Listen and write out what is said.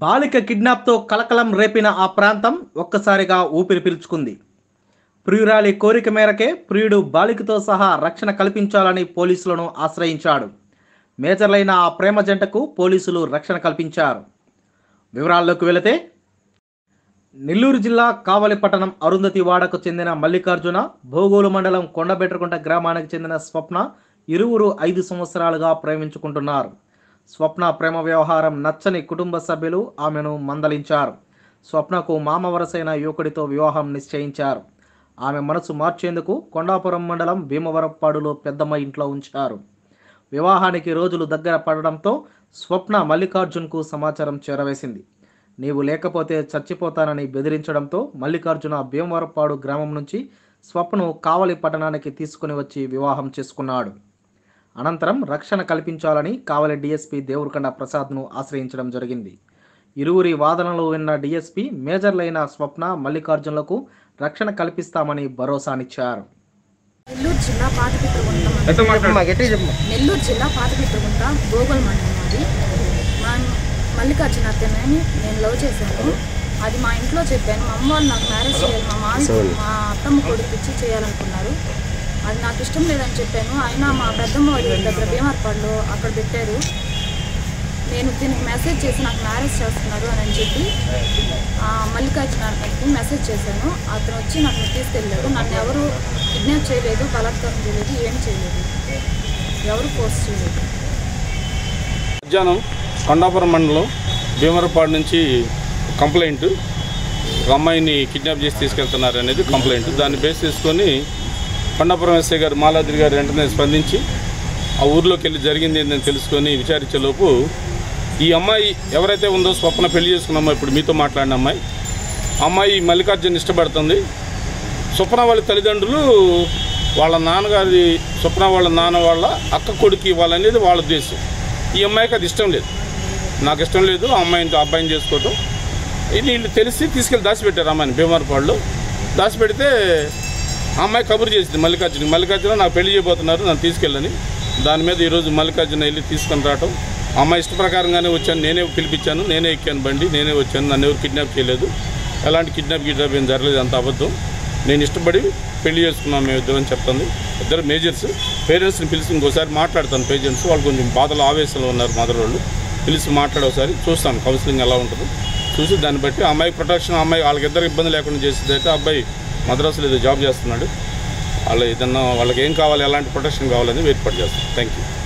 బాలిక కిడ్నాప్తో కలకలం రేపిన ఆ ప్రాంతం ఒక్కసారిగా ఊపిరి పీల్చుకుంది ప్రియురాలి కోరిక మేరకే ప్రియుడు బాలికతో సహా రక్షణ కల్పించాలని పోలీసులను ఆశ్రయించాడు మేజర్లైన ఆ ప్రేమ జంటకు పోలీసులు రక్షణ కల్పించారు వివరాల్లోకి వెళితే నెల్లూరు జిల్లా కావలిపట్టణం అరుంధతి వాడకు చెందిన మల్లికార్జున భోగోలు మండలం కొండబెట్టకుంట గ్రామానికి చెందిన స్వప్న ఇరువురు ఐదు సంవత్సరాలుగా ప్రేమించుకుంటున్నారు స్వప్న ప్రేమ వ్యవహారం నచ్చని కుటుంబ సభ్యులు ఆమెను మందలించారు స్వప్నకు మామ వరసైన యువకుడితో వివాహం నిశ్చయించారు ఆమె మనసు మార్చేందుకు కొండాపురం మండలం భీమవరపాడులో పెద్దమ్మ ఇంట్లో ఉంచారు వివాహానికి రోజులు దగ్గర పడడంతో స్వప్న మల్లికార్జున్కు సమాచారం చేరవేసింది నీవు లేకపోతే చచ్చిపోతానని బెదిరించడంతో మల్లికార్జున భీమవరపాడు గ్రామం నుంచి స్వప్ను కావలి పట్టణానికి తీసుకుని వచ్చి వివాహం చేసుకున్నాడు అనంతరం రక్షణ కల్పించాలని కావలి డీఎస్పీ దేవరకొండ ప్రసాద్ను ఆశ్రయించడం జరిగింది ఇరువురి వాదనలు విన్న డీఎస్పీ మేజర్లైన స్వప్న మల్లికార్జునులకు రక్షణ కల్పిస్తామని భరోసానిచ్చారు నెల్లూరు జిల్లా పాతపిట్రగుంట నెల్లూరు జిల్లా పాతపిట్రగుంట గోగుల్ మండలం అది మా మల్లికార్జున అత్తని నేను లవ్ చేశాను అది మా ఇంట్లో చెప్పాను మా అమ్మ వాళ్ళు నాకు మ్యారేజ్ చేయాలి మా మామ మా అత్తమ్మ కొడుకు ఇచ్చి చేయాలనుకున్నారు అది నాకు ఇష్టం లేదని చెప్పాను అయినా మా పెద్దమ్మ వాళ్ళ దగ్గర భీమర్పాడులో అక్కడ పెట్టారు నేను దీనికి మెసేజ్ చేసి నాకు మ్యారేజ్ చేస్తున్నారు అని అని చెప్పి ఆ, మల్లికార్జున అతనికి మెసేజ్ చేశాను అతను వచ్చి నన్ను తీసుకెళ్ళాడు నన్ను ఎవరు కిడ్నాప్ చేయలేదు బలాత్కారం చేయలేదు ఏం చేయలేదు ఎవరు పోస్ట్ చేయలేదు మధ్యాహ్నం కొండాపురం మండలం భీమరపాడు నుంచి కంప్లైంట్ ఒక అమ్మాయిని కిడ్నాప్ చేసి తీసుకెళ్తున్నారు అనేది కంప్లైంట్ దాన్ని బేస్ చేసుకొని కొండాపురం ఎస్ఐ గారు మాలాద్రి గారు వెంటనే స్పందించి ఆ ఊర్లోకి వెళ్ళి జరిగింది ఏంటని తెలుసుకొని విచారించేలోపు ఈ అమ్మాయి ఎవరైతే ఉందో స్వప్న పెళ్లి చేసుకున్న అమ్మాయి ఇప్పుడు మీతో మాట్లాడిన అమ్మాయి ఆ అమ్మాయి మల్లికార్జున్ ఇష్టపడుతుంది స్వప్న వాళ్ళ తల్లిదండ్రులు వాళ్ళ నాన్నగారి స్వప్న వాళ్ళ నాన్న వాళ్ళ అక్క కొడుకు ఇవ్వాలనేది వాళ్ళ ఉద్దేశం ఈ అమ్మాయికి అది ఇష్టం లేదు నాకు ఇష్టం లేదు ఆ అమ్మాయిని ఆ అబ్బాయిని చేసుకోవటం ఇది వీళ్ళు తెలిసి తీసుకెళ్ళి దాచిపెట్టారు అమ్మాయిని భీమారపాడులో దాచిపెడితే ఆ అమ్మాయి కబురు చేసింది మల్లికార్జున మల్లికార్జున నాకు పెళ్లి చేయబోతున్నారు నన్ను తీసుకెళ్ళని దాని మీద ఈరోజు మల్లికార్జున వెళ్ళి తీసుకొని రావటం ఆ అమ్మాయి ఇష్ట ప్రకారంగానే వచ్చాను నేనే పిలిపించాను నేనే ఎక్కాను బండి నేనే వచ్చాను నన్ను ఎవరు కిడ్నాప్ చేయలేదు ఎలాంటి కిడ్నాప్ కిడ్నాప్ ఏం జరగలేదు అంత అబద్ధం నేను ఇష్టపడి పెళ్లి చేసుకున్నాను మేము ఇద్దరు అని చెప్తుంది ఇద్దరు మేజర్స్ పేరెంట్స్ని పిలిచి ఇంకోసారి మాట్లాడతాను పేరెంట్స్ వాళ్ళు కొంచెం బాధలు ఆవేశంలో ఉన్నారు మదర్ వాళ్ళు పిలిచి మాట్లాడే ఒకసారి చూస్తాను కౌన్సిలింగ్ ఎలా ఉంటుందో చూసి దాన్ని బట్టి అమ్మాయి ప్రొటెక్షన్ అమ్మాయి వాళ్ళకి ఇద్దరు ఇబ్బంది లేకుండా చేసేది అయితే అబ్బాయి మద్రాసులో ఏదో జాబ్ చేస్తున్నాడు వాళ్ళ ఏదన్నా వాళ్ళకి ఏం కావాలి ఎలాంటి ప్రొటెక్షన్ కావాలని ఏర్పాటు చేస్తాం థ్యాంక్ యూ